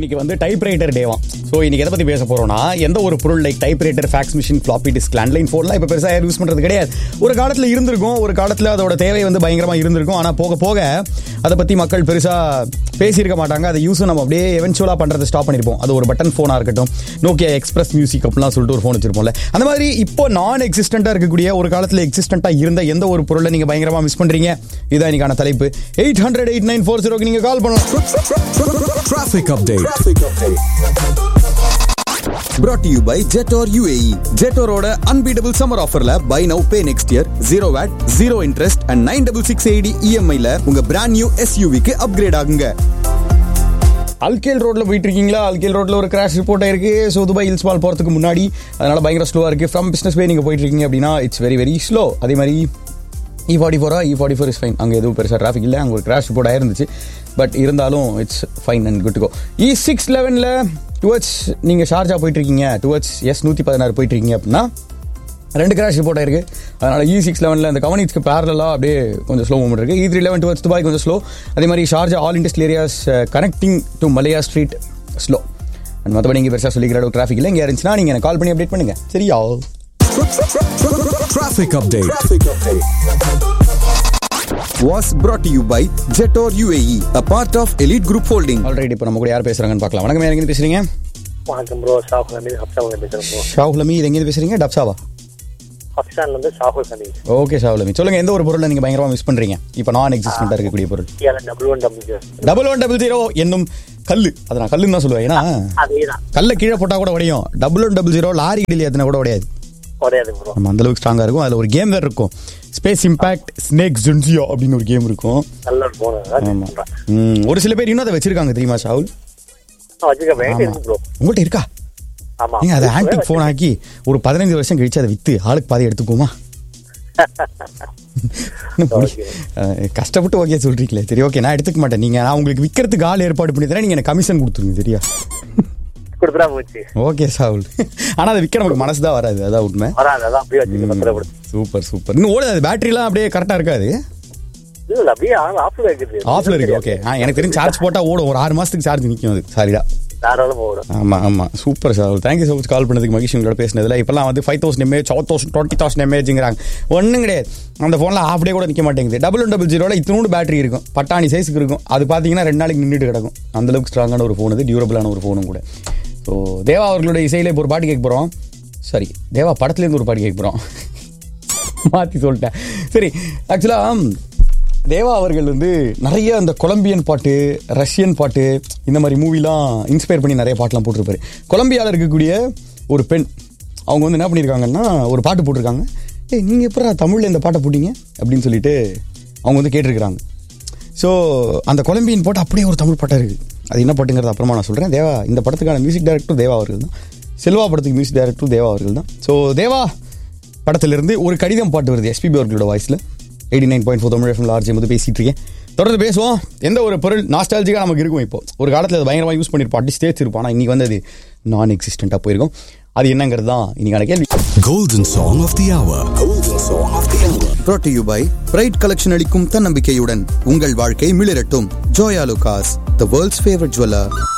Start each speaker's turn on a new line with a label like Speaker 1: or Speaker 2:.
Speaker 1: இன்னைக்கு வந்து type writer டேவாம் so இன்னைக்கு எதை பத்தி பேச போறோம்னா எந்த ஒரு பொருள் like typewriter fax machine floppy disk landline ஃபோன்லாம் இப்போ பெருசாக யாரும் யூஸ் பண்றது கிடையாது ஒரு காலத்தில் இருந்திருக்கும் ஒரு காலத்தில் அதோட தேவை வந்து பயங்கரமா இருந்திருக்கும் ஆனால் போக போக அதை பத்தி மக்கள் பெருசா பேசியிருக்க மாட்டாங்க அதை யூஸும் நம்ம அப்படியே எவென்ச்சுவலா பண்றதை ஸ்டாப் பண்ணிருப்போம் அது ஒரு பட்டன் ஃபோனா இருக்கட்டும் நோக்கியா எக்ஸ்பிரஸ் மியூசிக் அப்படிலாம் சொல்லிட்டு ஒரு ஃபோன் வச்சிருப்போம்ல அந்த மாதிரி இப்போ நான் எக்ஸிஸ்டண்டா இருக்கக்கூடிய ஒரு காலத்தில் எக்ஸிஸ்டண்டா இருந்த எந்த ஒரு பொருளை நீங்க பயங்கரமா மிஸ் பண்றீங்க இதான் இன்னைக்கான தலைப்பு eight hundred eight nine four ஜீரோக்கு நீங்க கால் பண்ணலாம்
Speaker 2: Traffic update. Brought to you by Jetor UAE. Jetoroட unbeatable summer offerல buy now pay next year zero VAT, zero interest and 9660 EMI ல உங்க brand new SUV க்கு upgrade ஆகுங்க.
Speaker 1: அல்கேல் ரோட்ல போயிட்டு இருக்கீங்களா அல்கேல் ரோட்ல ஒரு கிராஷ் ரிப்போர்ட் ஆயிருக்கு ஸோ துபாய் ஹில்ஸ் மால் போறதுக்கு முன்னாடி அதனால பயங்கர ஸ்லோவா இருக்கு ஃப்ரம் பிசினஸ் வே நீங்க போயிட்டு இருக்கீங்க அப்படின்னா இட்ஸ் வெரி வெரி ஸ்லோ அதே மாதிரி இ ஃபார்ட்டி ஃபோரா E forty four is fine அங்கே எதுவும் பெருசாக டிராஃபிக் இல்லை அங்கே ஒரு கிராஷ் ரிப்போர்ட் ஆயிருந்துச்சு பட் இருந்தாலும் it's fine and good go E six லெவனில் டுவர்ட்ஸ் நீங்கள் ஷார்ஜா போயிட்டு இருக்கீங்க டுவர்ட்ஸ் எஸ் நூற்றி பதினாறு போயிட்டு இருக்கீங்க அப்படின்னா ரெண்டு கிராஷ் ரிப்போர்ட் ஆயிருக்கு அதனால இ சிக்ஸ் லெவனில் அந்த கவனிக்கு பேரலாக அப்படியே கொஞ்சம் ஸ்லோ மூமெண்ட் இருக்கு E three eleven towards Dubai கொஞ்சம் ஸ்லோ அதே மாதிரி Sharjah all industrial areas connecting to மலையா ஸ்ட்ரீட் ஸ்லோ அண்ட் மற்றபடி இங்கே பெருசாக சொல்லிக்கிற அளவு டிராஃபிக் இல்லை இங்கே இருந்துச்சுன்னா நீங்கள் எனக்கு கால் பண்ணி அப்டேட் பண்ணுங்க சரியா
Speaker 2: Traffic update. Was brought to you by Jetor UAE, a part of Elite Group Holding.
Speaker 1: Alright இப்போ நம்ம கூட யார் பேசுறாங்கன்னு பார்க்கலாம் வணக்கம் யார் எங்கேருந்து பேசுறீங்க
Speaker 3: வணக்கம் ப்ரோ ஷாஹுல் ஹமீத் ஹப்சாவில் பேசுகிறேன் ப்ரோ
Speaker 1: ஷாகுல் அமி இது எங்கேருந்து பேசுறீங்க டப்சாவா
Speaker 3: ஹப்சான்லேருந்து ஷாஹுல் ஹமீத்
Speaker 1: ஓகே ஷாகுல் அமி சொல்லுங்க எந்த ஒரு பொருளை நீங்கள் பயங்கரமாக மிஸ் பண்ணுறீங்க இப்போ நான் எக்ஸிஸ்டண்டாக இருக்கக்கூடிய பொருள்
Speaker 3: இந்தியாவில் double one double zero
Speaker 1: double one double zero என்னும் கல்லு அதை நான் கல்லுன்னு தான் சொல்லுவேன் ஏன்னா
Speaker 3: அதே தான்
Speaker 1: கல்ல கீழே போட்டால் கூட உடையும் double one double zero lorry இடியில் ஏற்றினா கூட உடையாது
Speaker 3: குறையாது ப்ரோ
Speaker 1: நம்ம அந்த அளவுக்கு ஸ்ட்ராங்காக இருக்கும் அதில் ஒரு கேம் வேறு இருக்கும் ஸ்பேஸ் இம்பாக்ட் ஸ்னேக் ஜுன்சியோ அப்படின்னு ஒரு கேம் இருக்கும்
Speaker 3: நல்ல ஒரு ஃபோன்
Speaker 1: ஆமாம் ம், ஒரு சில பேர் இன்னும் அதை வச்சிருக்காங்க தெரியுமா ஷாகுல்
Speaker 3: வச்சுக்க வேண்டிய இருக்கு ப்ரோ
Speaker 1: உங்கள்கிட்ட இருக்கா
Speaker 3: ஆமா
Speaker 1: நீங்க அதை ஆன்டிக் ஃபோன் ஆக்கி ஒரு பதினஞ்சு வருஷம் கழிச்சு அதை வித்து ஆளுக்கு பாதி எடுத்துக்குமா இன்னும் புடி- அஹ், கஷ்டப்பட்டு ஓகே சொல்றீங்களே சரி ஓகே நான் எடுத்துக்க மாட்டேன் நீங்க நான் உங்களுக்கு விற்கிறதுக்கு ஆள் ஏற்பாடு பண்ணி தரேன் நீங்க எனக்கு கமிஷன் கொடுத்துருங்க சரியா
Speaker 3: கொடுத்துட்டா போச்சு
Speaker 1: ஓகே சாகுல் ஆனா அதை விற்க நமக்கு மனசு தான் வராது அதான் உண்மை
Speaker 3: வராது அதான் அப்படியே வச்சுக்க பத்திரப்படுத்து
Speaker 1: சூப்பர் சூப்பர் இன்னும் ஓடுது அது பேட்டரிலாம் அப்படியே கரெக்டா இருக்காது
Speaker 3: இல்ல இல்ல அப்படியே ஆஃப்ல இருக்குது
Speaker 1: ஆஃப்ல இருக்கு ஓகே எனக்கு தெரிஞ்சு சார்ஜ் போட்டா ஓடும் ஒரு ஆறு மாசத்துக்கு சார்ஜ் நிற்கும் அது சாரிடா
Speaker 3: தாராளமா ஓடும்
Speaker 1: ஆமா ஆமா super sir thank you so much call பண்ணதுக்கு மகிழ்ச்சி உங்களோட பேசினதுல இப்பெல்லாம் வந்து five thousand mAh seven thousand twenty thousand எம்ஏஹெச்ங்கிறாங்க ஒன்றும் கிடையாது அந்த ஃபோனில் ஹாஃப் டே கூட நிற்க மாட்டேங்குது டபுள் ஒன் டபுள் ஜீரோவில் இத்தனோடு பேட்டரி இருக்கும் பட்டாணி சைஸுக்கு இருக்கும் அது பார்த்தீங்கன்னா ரெண்டு நாளைக்கு நின்றுட்டு கிடக்கும் அந்த அளவுக்கு ஸ்ட்ராங்கான ஒரு ஃபோன் அது டியூரபிளான ஒரு ஃபோனும் கூட ஸோ தேவா அவர்களுடைய இசையில இப்போ ஒரு பாட்டு கேட்க போகிறோம் சாரி தேவா படத்துலேருந்து ஒரு பாட்டு கேட்க போகிறோம் மாற்றி சொல்லிட்டேன் சரி ஆக்சுவலாக தேவா அவர்கள் வந்து நிறைய அந்த கொலம்பியன் பாட்டு ரஷ்யன் பாட்டு இந்த மாதிரி மூவிலாம் இன்ஸ்பயர் பண்ணி நிறைய பாட்டெலாம் போட்டிருப்பாரு கொலம்பியாவில் இருக்கக்கூடிய ஒரு பெண் அவங்க வந்து என்ன பண்ணியிருக்காங்கன்னா ஒரு பாட்டு போட்டிருக்காங்க ஏய் நீங்கள் எப்படா தமிழில் இந்த பாட்டை போட்டீங்க அப்படின்னு சொல்லிட்டு அவங்க வந்து கேட்டிருக்கிறாங்க ஸோ அந்த கொலம்பியன் பாட்டு அப்படியே ஒரு தமிழ் பாட்டாக இருக்குது அது என்ன பாட்டுங்கிறது அப்புறமா நான் சொல்கிறேன் தேவா இந்த படத்துக்கான மியூசிக் டைரக்டர் தேவா அவர்கள் தான் செல்வா படத்துக்கு மியூசிக் டைரக்டர் தேவா அவர்கள் தான் ஸோ தேவா படத்திலிருந்து ஒரு கடிதம் பாட்டு வருது எஸ்பிபி அவர்களோட வாய்ஸில் eighty nine point four Tamil FM RJ வந்து பேசிட்டு இருக்கேன் தொடர்ந்து பேசுவோம் எந்த ஒரு பொருள் நாஸ்டாலஜிக்காக நமக்கு இருக்கும் இப்போ ஒரு காலத்தில் அது பயங்கரமாக யூஸ் பண்ணியிருப்போம் அட்லீஸ்ட் தேய்ச்சிருப்போம் ஆனால் இன்னைக்கு வந்து அது நான் எக்ஸிஸ்டண்ட்டாக போயிருக்கும் அது என்னங்கிறது தான் இன்னைக்கான கேள்வி
Speaker 2: Golden Song of the Hour. Golden Song of the Hour. Brought to you by bright collection அளிக்கும் தன்னம்பிக்கையுடன் உங்கள் வாழ்க்கை மிளிரட்டும் Joyalukkas the world's favourite jeweller